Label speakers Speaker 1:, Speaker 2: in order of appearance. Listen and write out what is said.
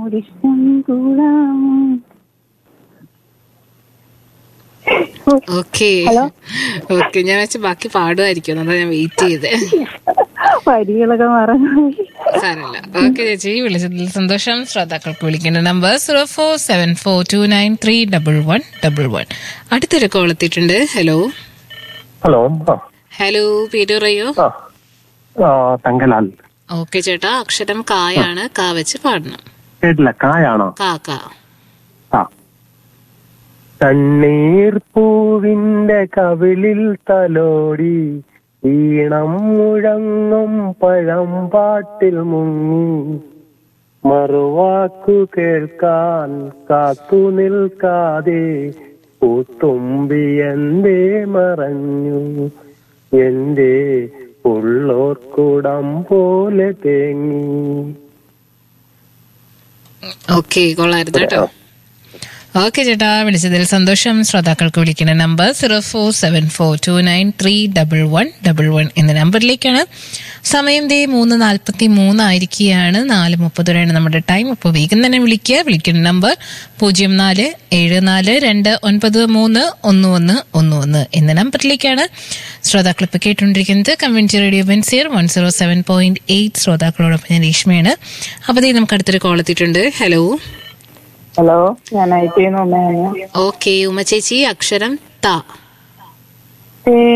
Speaker 1: എന്നോടിഷ്ടം കൂടാമോ
Speaker 2: okay
Speaker 1: hello?
Speaker 2: Okay ഞാൻ വെച്ച് ബാക്കി പാടുമായിരിക്കും അതാ ഞാൻ വെയിറ്റ് ചെയ്തേ
Speaker 1: വരികളൊക്കെ മറന്നു
Speaker 2: സാരമില്ല ഓക്കെ ചേച്ചി വിളിച്ചതിൽ സന്തോഷം ശ്രോതാക്കൾക്ക് വിളിക്കേണ്ട number zero four seven four two nine three double one double one അടുത്തൊരു കോൾ എത്തിയിട്ടുണ്ട് ഹലോ
Speaker 3: ഹലോ ആ
Speaker 2: ഹലോ പേര് പറയോ
Speaker 3: ആ ആ, തങ്കലാൽ
Speaker 2: ഓക്കെ ചേട്ടാ അക്ഷരം കായാണ് കാ വെച്ച് പാടണം
Speaker 3: കേട്ടില്ല കായാണോ
Speaker 2: കാ കാ
Speaker 3: ആ കണ്ണീർ പൂവിന്റെ കവിളിൽ തലോടി ഈണം മുഴങ്ങും പഴം പാട്ടിൽ മുങ്ങി മറുവാക്കു കേൾക്കാൻ കാത്തു നിൽക്കാതെ പൂത്തുമ്പി എന്തേ മറഞ്ഞു എന്റെ ഉള്ളോർക്കുടം പോലെ തേങ്ങി
Speaker 2: ഓക്കെ കൊള്ളായിരുന്നു കേട്ടോ ഓക്കെ ചേട്ടാ വിളിച്ചതിൽ സന്തോഷം ശ്രോതാക്കൾക്ക് വിളിക്കുന്ന number zero four seven four two nine three double one double one എന്ന നമ്പറിലേക്കാണ് സമയം ദേ മൂന്ന് നാൽപ്പത്തി മൂന്നായിരിക്കുകയാണ് നാല് മുപ്പതോടെയാണ് നമ്മുടെ ടൈം അപ്പോൾ വേഗം തന്നെ വിളിക്കുക വിളിക്കുന്ന നമ്പർ പൂജ്യം നാല് ഏഴ് നാല് രണ്ട് ഒൻപത് മൂന്ന് ഒന്ന് ഒന്ന് ഒന്ന് ഒന്ന് എന്ന നമ്പറിലേക്കാണ് ശ്രോതാക്കൾ ഇപ്പോൾ കേട്ടുകൊണ്ടിരിക്കുന്നത് കമ്മ്യൂണിറ്റി റേഡിയോ ബെൻസിയർ one zero seven point eight ശ്രോതാക്കളോടൊപ്പം ഞാൻ രേഷ്മയാണ് അപ്പോൾ ദേ നമുക്ക് അടുത്തൊരു കോൾ എത്തിയിട്ടുണ്ട് ഹലോ
Speaker 1: ഹലോ ഞാൻ ഐ ടി ഉമ്മയാണ്
Speaker 2: ഓക്കെ ഉമ്മ ചേച്ചി അക്ഷരം ത
Speaker 1: ഏ